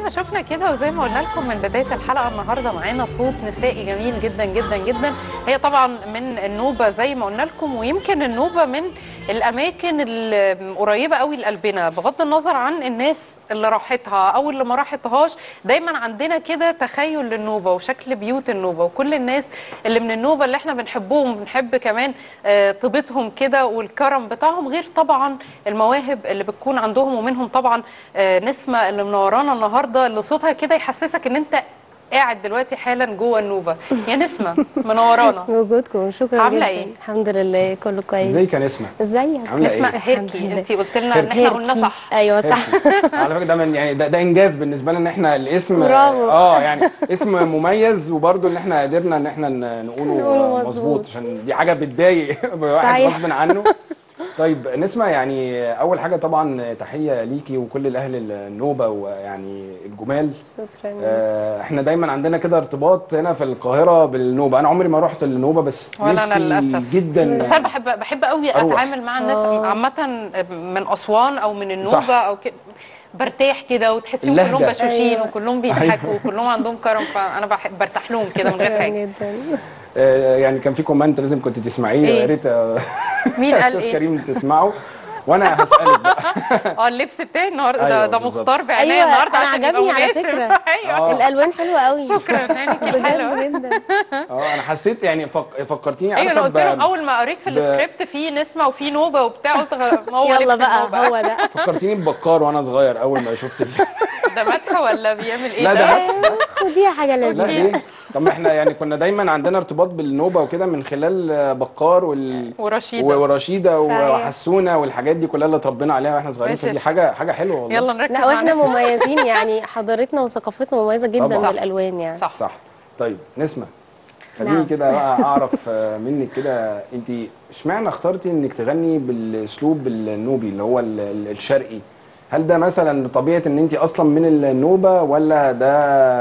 ما شفنا كده وزي ما قلنا لكم من بدايه الحلقه النهارده معانا صوت نسائي جميل جدا جدا جدا هي طبعا من النوبه زي ما قلنا لكم ويمكن النوبه من الاماكن القريبه قوي لقلبنا بغض النظر عن الناس اللي راحتها او اللي ما راحتهاش دايما عندنا كده تخيل للنوبه وشكل بيوت النوبه وكل الناس اللي من النوبه اللي احنا بنحبهم بنحب كمان آه، طيبتهم كده والكرم بتاعهم غير طبعا المواهب اللي بتكون عندهم ومنهم طبعا آه، نسمه اللي منورانا النهارده اللي صوتها كده يحسسك ان انت قاعد دلوقتي حالا جوه النوبه يا نسمه منورانا وجودكم شكرا عاملة جدا إيه؟ الحمد لله كله كويس ازيك يا نسمه ازيك عامله نسمه ايه هيركي الحمد انت قلت لنا ان احنا قلنا هيركي. صح ايوه صح على فكره ده من يعني ده, ده انجاز بالنسبه لنا ان احنا الاسم برافو. اه يعني اسم مميز وبرده ان احنا قدرنا ان احنا ن- نقوله نقوله مظبوط مظبوط. عشان دي حاجه بتضايق واحد صحيح. غصب عنه طيب نسمة يعني اول حاجه طبعا تحيه ليكي وكل الاهل النوبه ويعني الجمال شكرا آه، احنا دايما عندنا كده ارتباط هنا في القاهره بالنوبه انا عمري ما رحت النوبه بس ولا أنا نفسي للأسف. جدا بس انا بحب بحب قوي أروح. اتعامل مع الناس آه. عامه من اسوان او من النوبه صح. او كده برتاح كده وتحسيهم اللهجة. كلهم بشوشين أيوة. وكلهم بيضحكوا وكلهم عندهم كرم فانا بحب برتاح لهم كده من غير شكرا حاجه جدا آه، يعني كان في كومنت لازم كنت تسمعيه إيه؟ يا ريت آه، مين قال استاذ ايه؟ كريم تسمعه وانا هسالك بقى اه اللبس بتاعي النهارده ده, أيوة ده بالظبط. مختار بعناية أيوة، النهارده أنا عشان عجبني يبقى على مناسب. فكرة. ايوه آه. الالوان حلوه قوي شكرا يعني كده حلوه بجد جدا اه انا حسيت يعني فك... فكرتيني ايوه عارفه انا قلت لهم ب... اول ما قريت في ب- السكريبت في نسمه وفي نوبه وبتاع قلت غ- ما هو يلا لبس بقى النوبة. هو ده فكرتيني ببكار وانا صغير اول ما شفت ال... ده مدح ولا بيعمل ايه لا، ده مدح. خديها حاجه لا لذيذه ليه طب ما احنا يعني كنا دايما عندنا ارتباط بالنوبه وكده من خلال آه، بكار وال... ورشيده و- ورشيده صحيح. وحسونه والحاجات دي كلها اللي اتربينا عليها واحنا صغيرين ماشي يا فدي شيخ. حاجه حاجه حلوه والله يلا نركز لا مع واحنا نسمة. مميزين يعني حضارتنا وثقافتنا مميزه جدا طبعاً. بالالوان يعني صح صح طيب نسمه خليني نعم. كده بقى اعرف آه، منك كده انت اشمعنى اخترتي انك تغني بالاسلوب النوبي اللي هو ال- ال- الشرقي هل ده مثلا بطبيعه ان انت اصلا من النوبه ولا ده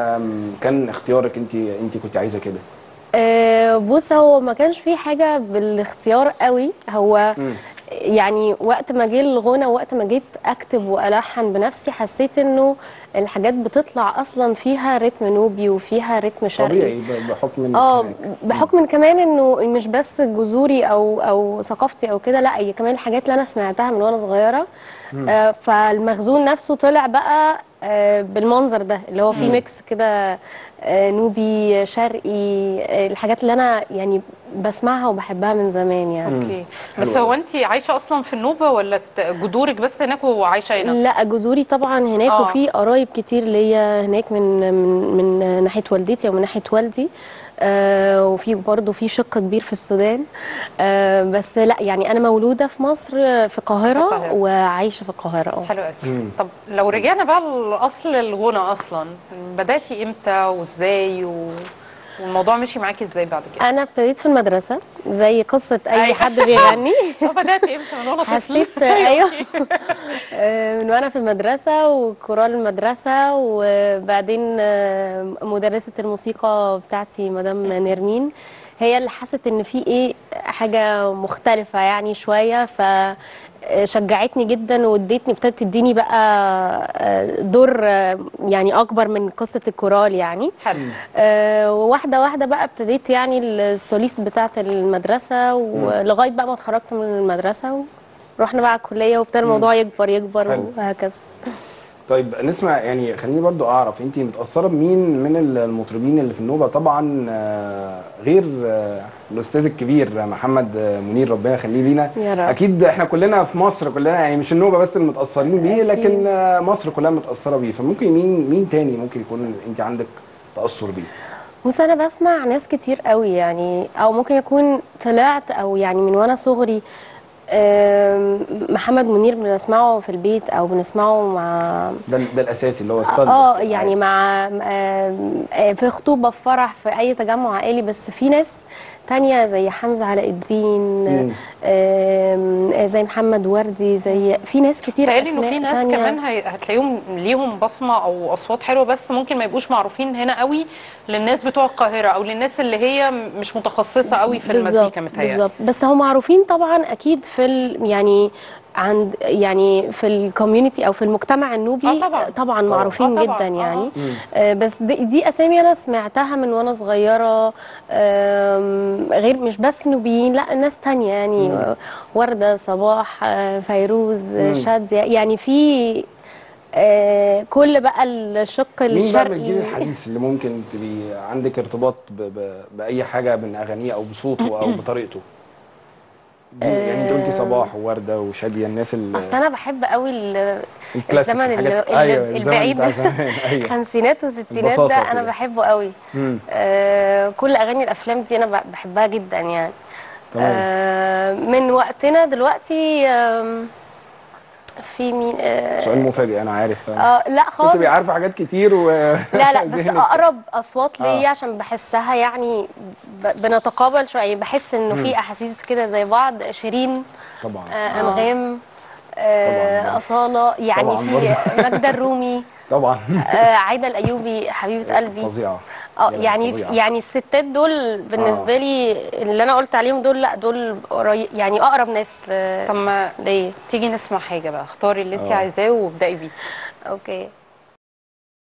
م، كان اختيارك انت انت كنت عايزه كده آه، بص هو ما كانش في حاجه بالاختيار قوي هو مم. يعني وقت ما جه الغنى وقت ما جيت اكتب والحن بنفسي حسيت انه الحاجات بتطلع اصلا فيها رتم نوبي وفيها رتم شرقي طبيعي ب- بحكم انك اه هناك. بحكم إن كمان انه مش بس جذوري او او ثقافتي او كده لا هي كمان الحاجات اللي انا سمعتها من وانا صغيره آه فالمخزون نفسه طلع بقى آه بالمنظر ده اللي هو فيه ميكس كده آه نوبي شرقي آه الحاجات اللي انا يعني بسمعها وبحبها من زمان يعني اوكي حلو بس أوي. هو انت عايشه اصلا في النوبه ولا ت- جذورك بس هناك وعايشه هنا؟ لا جذوري طبعا هناك آه. وفي قرايب كتير ليا هناك من من من ناحيه والدتي او من ناحيه والدي آه وفي برضه في شق كبير في السودان آه بس لا يعني انا مولوده في مصر في القاهره في القاهرة. وعايشه في القاهره اه حلو قوي مم. طب لو رجعنا بقى لاصل الغنى اصلا بداتي امتى وازاي و... والموضوع مشي معاكي ازاي بعد كده؟ انا ابتديت في المدرسه زي قصه اي أيوة. حد بيغني طب بدات امتى من وانا طفل؟ حسيت ايوه آه، من وانا في المدرسه وكورال المدرسه وبعدين آه، مدرسه الموسيقى بتاعتي مدام نرمين هي اللي حست ان في ايه حاجه مختلفه يعني شويه ف شجعتني جدا وادتني ابتدت تديني بقى آه، دور آه، يعني اكبر من قصه الكورال يعني حلو آه، وواحده واحده بقى ابتديت يعني السوليست بتاعه المدرسه ولغايه بقى ما اتخرجت من المدرسه ورحنا بقى الكليه وابتدى الموضوع يكبر يكبر حلو. وهكذا طيب نسمع يعني خليني برضو اعرف انت متاثره بمين من المطربين اللي في النوبه طبعا آه، غير آه، الاستاذ الكبير محمد آه، منير ربنا يخليه لينا يا رب. اكيد احنا كلنا في مصر كلنا يعني مش النوبه بس اللي متاثرين بيه أكيد. لكن آه، مصر كلها متاثره بيه فممكن مين مين تاني ممكن يكون انت عندك تاثر بيه بص انا بسمع ناس كتير قوي يعني او ممكن يكون طلعت او يعني من وانا صغري آم، محمد منير بنسمعه في البيت او بنسمعه مع ده ده الاساسي اللي هو ستايل اه يعني مع آم، آه، في خطوبه في فرح في اي تجمع عائلي بس في ناس تانية زي حمزة علاء الدين مم. آم، زي محمد وردي زي في ناس كتير تهيألي انه اسماء في ناس تانية. كمان هي- هتلاقيهم ليهم بصمه او اصوات حلوه بس ممكن ما يبقوش معروفين هنا قوي للناس بتوع القاهره او للناس اللي هي مش متخصصه قوي في بالظبط المزيكا متهيألي بالظبط بس هم معروفين طبعا اكيد في ال يعني عند يعني في الكوميونتي او في المجتمع النوبي آه طبعاً. طبعا معروفين آه طبعاً. جدا آه. يعني آه بس دي, دي اسامي انا سمعتها من وانا صغيره آم، غير مش بس نوبيين لا ناس تانية يعني آه، ورده صباح آه، فيروز آه، شاديه يعني في آه، كل بقى الشق مين بقى من الجيل الشرقي الحديث اللي ممكن تبقي عندك ارتباط ب... ب... باي حاجه من اغانيه او بصوته او بطريقته دي- يعني انت قلتي صباح وورده وشاديه الناس اللي اصل انا بحب قوي ال- الكلاسيك الزمن اللي الحاجات- اللي أيوة، الزمن البعيد بتاع زمان، أيوة. خمسينات وستينات البساطة ده انا كده. بحبه قوي مم. آه كل اغاني الافلام دي انا ب- بحبها جدا يعني تمام. آه من وقتنا دلوقتي آم، في مين آه سؤال مفاجئ انا عارف آه لا كنت خالص تبقي عارفه حاجات كتير و لا لا بس ذهنك- اقرب اصوات ليا آه. عشان بحسها يعني ب- بنتقابل شويه يعني بحس انه في احاسيس كده زي بعض شيرين طبعا آه انغام آه طبعاً. اصاله يعني طبعاً في برضه. ماجدة الرومي طبعا آه عايده الايوبي حبيبه قلبي فظيعه اه يا يعني فظيعة. يعني الستات دول بالنسبه لي اللي انا قلت عليهم دول لا دول قريب يعني اقرب ناس آه، طب ما ليا تيجي نسمع حاجه بقى اختاري اللي انت آه. عايزاه وابدأي بيه اوكي